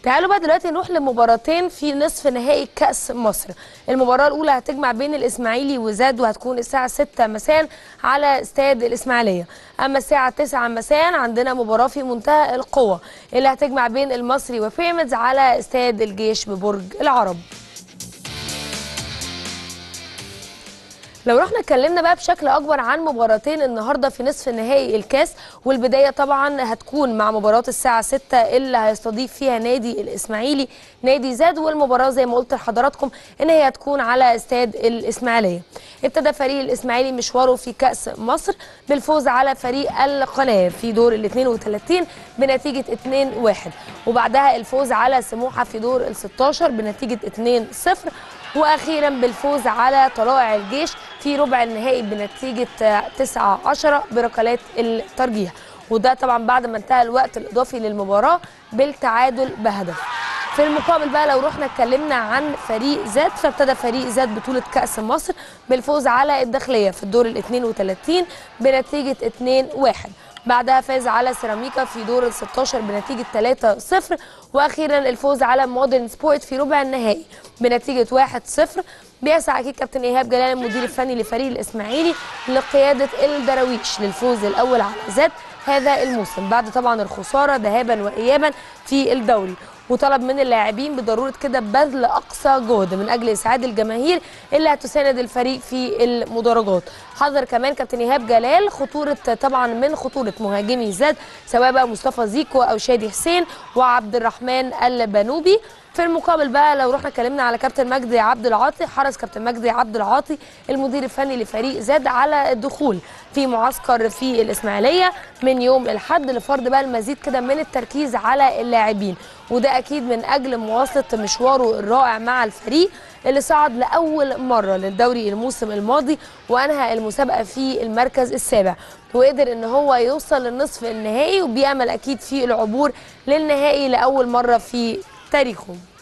تعالوا بقى دلوقتي نروح لمباراتين في نصف نهائي كأس مصر المباراة الأولى هتجمع بين الإسماعيلي وزاد وهتكون الساعة 6 مساء على استاد الإسماعيلية أما الساعة 9 مساء عندنا مباراة في منتهى القوة اللي هتجمع بين المصري وبيراميدز على استاد الجيش ببرج العرب لو رحنا اتكلمنا بقى بشكل اكبر عن مباراتين النهارده في نصف نهائي الكاس والبدايه طبعا هتكون مع مباراه الساعه 6 اللي هيستضيف فيها نادي الاسماعيلي نادي زاد والمباراه زي ما قلت لحضراتكم ان هي هتكون على استاد الاسماعيليه ابتدى فريق الاسماعيلي مشواره في كاس مصر بالفوز على فريق القناه في دور ال 32 بنتيجه 2-1 وبعدها الفوز على سموحه في دور ال 16 بنتيجه 2-0 واخيرا بالفوز على طلائع الجيش في ربع النهائي بنتيجه 9 10 بركلات الترجيح وده طبعا بعد ما انتهى الوقت الاضافي للمباراه بالتعادل بهدف في المقابل بقى لو رحنا اتكلمنا عن فريق زاد فابتدى فريق زاد بطوله كاس مصر بالفوز على الداخليه في الدور ال 32 بنتيجه 2-1 بعدها فاز على سيراميكا في دور ال 16 بنتيجه 3-0 واخيرا الفوز على مودرن سبورت في ربع النهائي بنتيجه 1-0 بيسعى اكيد كابتن ايهاب جلال المدير الفني لفريق الاسماعيلي لقياده الدراويش للفوز الاول على زاد هذا الموسم بعد طبعا الخساره ذهابا وايابا في الدوري وطلب من اللاعبين بضروره كده بذل اقصى جهد من اجل اسعاد الجماهير اللي هتساند الفريق في المدرجات حذر كمان كابتن ايهاب جلال خطوره طبعا من خطوره مهاجمي زاد سواء بقى مصطفى زيكو او شادي حسين وعبد الرحمن البنوبي في المقابل بقى لو رحنا اتكلمنا على كابتن مجدي عبد العاطي حرص كابتن مجدي عبد العاطي المدير الفني لفريق زاد على الدخول في معسكر في الاسماعيليه من يوم الاحد لفرض بقى المزيد كده من التركيز على اللاعبين وده اكيد من اجل مواصله مشواره الرائع مع الفريق اللي صعد لاول مره للدوري الموسم الماضي وانهى المسابقه في المركز السابع وقدر ان هو يوصل للنصف النهائي وبيامل اكيد في العبور للنهائي لاول مره في تاريخه